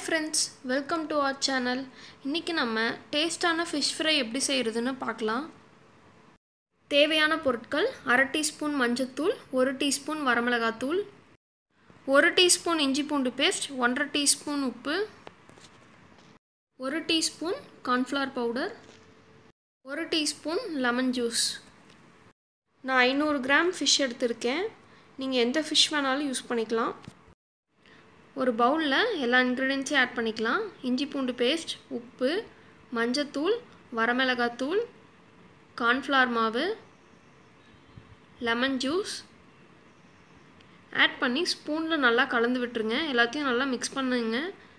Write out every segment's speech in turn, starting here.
friends welcome to our channel இன்றைக்கி நம்ம டேஸ்டான ஃபிஷ் ஃப்ரை எப்படி செய்கிறதுன்னு பார்க்கலாம் தேவையான பொருட்கள் அரை டீஸ்பூன் மஞ்சத்தூள் ஒரு டீஸ்பூன் வரமிளகாத்தூள் ஒரு டீஸ்பூன் இஞ்சி பூண்டு பேஸ்ட் ஒன்றரை டீஸ்பூன் உப்பு ஒரு டீஸ்பூன் கார்ன்ஃப்ளவர் பவுடர் ஒரு டீஸ்பூன் லெமன் ஜூஸ் நான் ஐநூறு கிராம் ஃபிஷ் எடுத்திருக்கேன் நீங்கள் எந்த ஃபிஷ் வேணாலும் யூஸ் பண்ணிக்கலாம் ஒரு பவுலில் எல்லா இன்க்ரீடியன்ஸையும் ஆட் பண்ணிக்கலாம் இஞ்சி பூண்டு பேஸ்ட் உப்பு மஞ்சத்தூள் வரமிளகாத்தூள் கார்ன்ஃப்ளவர் மாவு லெமன் ஜூஸ் ஆட் பண்ணி ஸ்பூனில் நல்லா கலந்து விட்டுருங்க எல்லாத்தையும் நல்லா மிக்ஸ் பண்ணுங்க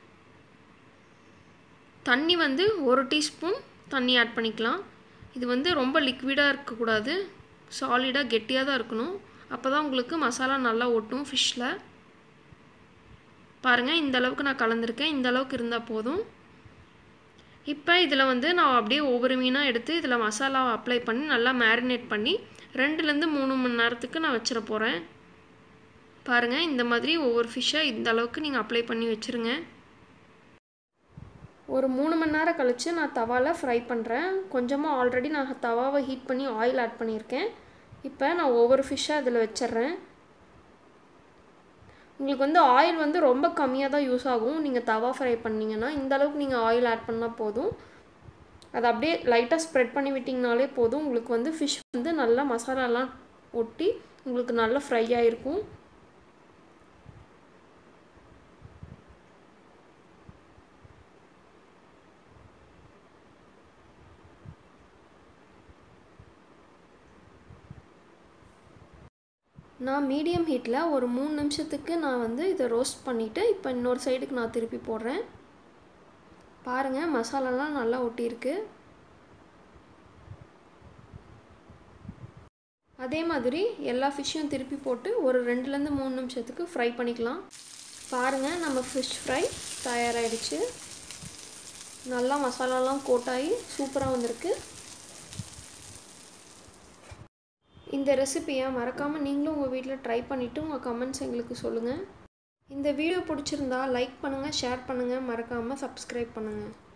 தண்ணி வந்து ஒரு டீஸ்பூன் தண்ணி ஆட் பண்ணிக்கலாம் இது வந்து ரொம்ப லிக்விடாக இருக்கக்கூடாது சாலிடாக கெட்டியாக தான் இருக்கணும் அப்போ தான் உங்களுக்கு மசாலா நல்லா ஒட்டும் ஃபிஷ்ஷில் பாருங்கள் இந்த அளவுக்கு நான் கலந்துருக்கேன் இந்த அளவுக்கு இருந்தால் போதும் இப்போ இதில் வந்து நான் அப்படியே ஒவ்வொரு மீனாக எடுத்து இதில் மசாலாவை அப்ளை பண்ணி நல்லா மேரினேட் பண்ணி ரெண்டுலேருந்து மூணு மணி நேரத்துக்கு நான் வச்சிட போகிறேன் பாருங்கள் இந்த மாதிரி ஒவ்வொரு ஃபிஷ்ஷை இந்த அளவுக்கு நீங்கள் அப்ளை பண்ணி வச்சுருங்க ஒரு மூணு மணி நேரம் கழித்து நான் தவாவில் ஃப்ரை பண்ணுறேன் கொஞ்சமாக ஆல்ரெடி நான் தவாவை ஹீட் பண்ணி ஆயில் ஆட் பண்ணியிருக்கேன் இப்போ நான் ஒவ்வொரு ஃபிஷ்ஷாக அதில் வச்சிட்றேன் உங்களுக்கு வந்து ஆயில் வந்து ரொம்ப கம்மியாக தான் யூஸ் ஆகும் நீங்கள் தவா ஃப்ரை பண்ணிங்கன்னா இந்த அளவுக்கு நீங்கள் ஆயில் ஆட் பண்ணால் போதும் அதை அப்படியே லைட்டாக ஸ்ப்ரெட் பண்ணி விட்டிங்கனாலே போதும் உங்களுக்கு வந்து ஃபிஷ் வந்து நல்லா மசாலாலாம் ஒட்டி உங்களுக்கு நல்லா ஃப்ரை ஆகிருக்கும் நான் மீடியம் ஹீட்டில் ஒரு மூணு நிமிஷத்துக்கு நான் வந்து இதை ரோஸ்ட் பண்ணிவிட்டு இப்போ இன்னொரு சைடுக்கு நான் திருப்பி போடுறேன் பாருங்கள் மசாலாலாம் நல்லா ஒட்டியிருக்கு அதே மாதிரி எல்லா ஃபிஷ்ஷையும் திருப்பி போட்டு ஒரு ரெண்டுலேருந்து மூணு நிமிஷத்துக்கு ஃப்ரை பண்ணிக்கலாம் பாருங்கள் நம்ம ஃபிஷ் ஃப்ரை தயாராகிடுச்சு நல்லா மசாலாலாம் கோட்டாகி சூப்பராக வந்திருக்கு இந்த ரெசிப்பியை மறக்காமல் நீங்களும் உங்கள் வீட்டில் ட்ரை பண்ணிவிட்டு உங்கள் கமெண்ட்ஸ் எங்களுக்கு சொல்லுங்கள் இந்த வீடியோ பிடிச்சிருந்தா லைக் பண்ணுங்கள் ஷேர் பண்ணுங்கள் மறக்காமல் சப்ஸ்கிரைப் பண்ணுங்கள்